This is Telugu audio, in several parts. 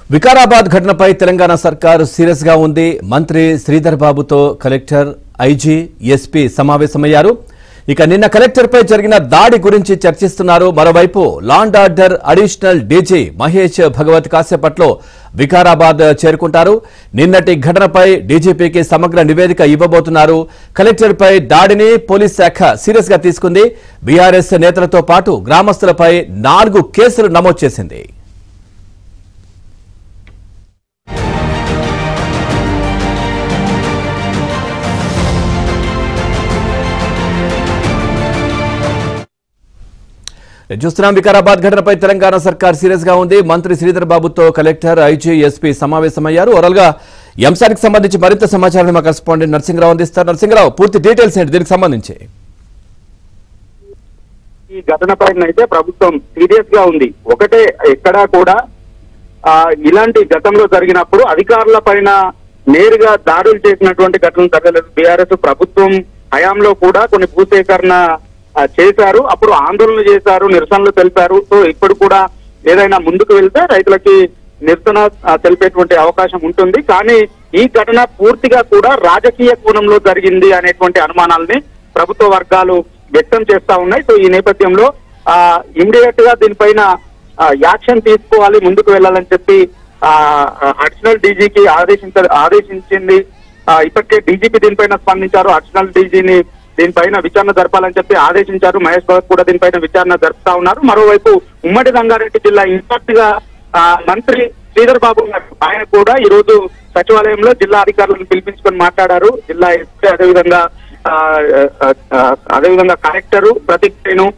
వికారాబాద్ ఘటనపై తెలంగాణ సర్కారు సీరియస్ గా ఉంది మంత్రి శ్రీధర్ బాబుతో కలెక్టర్ ఐజీ ఎస్పీ సమావేశమయ్యారు ఇక నిన్న కలెక్టర్పై జరిగిన దాడి గురించి చర్చిస్తున్నారు మరోవైపు law and order additional DG Mahesh Bhagwat కాసేపట్లో వికారాబాద్ చేరుకుంటారు నిన్నటి ఘటనపై డీజీపీకి సమగ్ర నివేదిక ఇవ్వబోతున్నారు కలెక్టర్పై దాడిని పోలీస్ శాఖ సీరియస్ గా తీసుకుంది బీఆర్ఎస్ నేతలతో పాటు గ్రామస్తులపై నాలుగు కేసులు నమోదు చేసింది చూస్తున్నాం వికారాబాద్ ఘటనపై తెలంగాణ సర్కార్ సీరియస్ గా ఉంది మంత్రి శ్రీధర్ బాబుతో కలెక్టర్ ఐజీ ఎస్పీ సమావేశమయ్యారు ఓవరాల్ గా ఈ అంశానికి సంబంధించి మరింత సమాచారాన్ని మా కరెస్పాండెంట్ నరసింహరావు అందిస్తారు నరసింహరావు పూర్తి డీటెయిల్స్ ఏంటి దీనికి సంబంధించి ఈ ఘటన పైన అయితే ప్రభుత్వం సీరియస్ గా ఉంది ఒకటే ఎక్కడా కూడా ఆ ఇలాంటి గతంలో జరిగినప్పుడు అధికారుల పైన నేరుగా దాడులు చేసినటువంటి ఘటనలు జరగలేదు బీఆర్ఎస్ ప్రభుత్వం హయాంలో కూడా కొన్ని భూసేకరణ ఆ, చేశారు అప్పుడు ఆందోళన చేశారు నిరసనలు తెలిపారు సో ఇప్పుడు కూడా ఏదైనా ముందుకు వెళ్తే రైతులకి నిరసన ఆ, తెలిపేటువంటి అవకాశం ఉంటుంది కానీ ఈ ఘటన పూర్తిగా కూడా రాజకీయ కోణంలో జరిగింది అనేటువంటి అనుమానాల్ని ప్రభుత్వ వర్గాలు వ్యక్తం చేస్తా ఉన్నాయి సో ఈ నేపథ్యంలో ఆ ఇమీడియట్ గా దీనిపైన ఆ, యాక్షన్ తీసుకోవాలి ముందుకు వెళ్ళాలని చెప్పి ఆ అడిషనల్ డీజీకి ఆదేశించ ఆదేశించింది ఆ, ఇప్పటికే డీజీపీ దీనిపైన స్పందించారు అడిషనల్ డీజీని దీనిపైన విచారణ జరపాలని చెప్పి ఆదేశించారు మహేష్ భగత్ కూడా దీనిపైన విచారణ జరుపుతా ఉన్నారు మరోవైపు ఉమ్మడి రంగారెడ్డి జిల్లా ఇన్ఛార్జ్ గా ఆ, మంత్రి శ్రీధర్ బాబు గారు ఆయన కూడా ఈ రోజు సచివాలయంలో జిల్లా అధికారులను పిలిపించుకొని మాట్లాడారు జిల్లా ఎస్పీ అదేవిధంగా ఆ, ఆ, ఆ, అదేవిధంగా కలెక్టరు ప్రతీక్ శ్రీను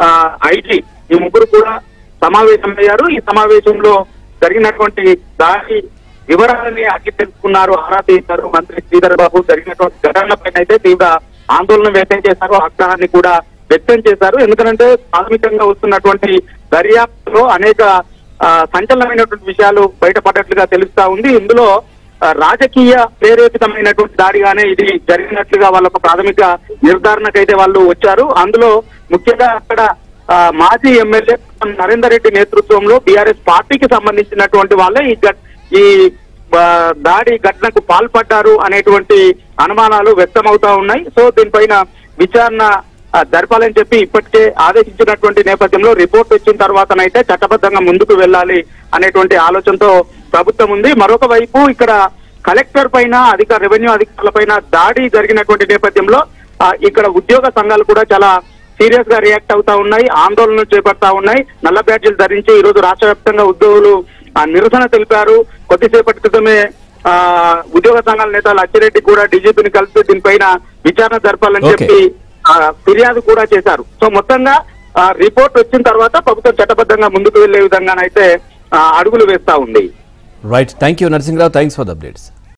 ఐజీ ఈ ముగ్గురు కూడా సమావేశమయ్యారు ఈ సమావేశంలో జరిగినటువంటి దాడి వివరాలని అడిగి తెలుసుకున్నారు ఆరా తీశారు మంత్రి శ్రీధర్ బాబు జరిగినటువంటి ఘటనలపైన అయితే తీవ్ర ఆందోళన వ్యక్తం చేశారు ఆగ్రహాన్ని కూడా వ్యక్తం చేశారు ఎందుకంటే ప్రాథమికంగా వస్తున్నటువంటి దర్యాప్తులో అనేక ఆ, సంచలనమైనటువంటి విషయాలు బయటపడ్డట్లుగా తెలుస్తా ఉంది ఇందులో ఆ, రాజకీయ ప్రేరేపితమైనటువంటి దాడిగానే ఇది జరిగినట్లుగా వాళ్ళకు ప్రాథమిక నిర్ధారణకైతే వాళ్ళు వచ్చారు అందులో ముఖ్యంగా అక్కడ ఆ, మాజీ ఎమ్మెల్యే నరేందర్ రెడ్డి నేతృత్వంలో బీఆర్ఎస్ పార్టీకి సంబంధించినటువంటి వాళ్ళే ఈ ఘట్- ఈ ఆ, దాడి ఘటనకు పాల్పడ్డారు అనేటువంటి అనుమానాలు వ్యక్తమవుతా ఉన్నాయి సో దీనిపైన విచారణ ఆ, జరపాలని చెప్పి ఇప్పటికే ఆదేశించినటువంటి నేపథ్యంలో రిపోర్ట్ వచ్చిన తర్వాతనైతే చట్టబద్ధంగా ముందుకు వెళ్ళాలి అనేటువంటి ఆలోచనతో ప్రభుత్వం ఉంది మరొక వైపు ఇక్కడ కలెక్టర్ పైన అధికార రెవెన్యూ అధికారుల పైన దాడి జరిగినటువంటి నేపథ్యంలో ఆ, ఇక్కడ ఉద్యోగ సంఘాలు కూడా చాలా సీరియస్ గా రియాక్ట్ అవుతా ఉన్నాయి ఆందోళనలు చేపడతా ఉన్నాయి నల్ల బ్యాడ్జీలు ధరించి ఈ రోజు రాష్ట్ర వ్యాప్తంగా ఉద్యోగులు ఆ, నిరసన తెలిపారు కొద్దిసేపటి క్రితమే ఆ ఉద్యోగ సంఘాల నేతలు అచ్చిరెడ్డి కూడా డీజీపీని కలిసి దీనిపైన విచారణ జరపాలని Okay. చెప్పి ఆ, ఫిర్యాదు కూడా చేశారు సో మొత్తంగా ఆ, రిపోర్ట్ వచ్చిన తర్వాత ప్రభుత్వం చట్టబద్ధంగా ముందుకు వెళ్లే విధంగానైతే ఆ, అడుగులు వేస్తా ఉంది right thank you Narasimharao thanks for the updates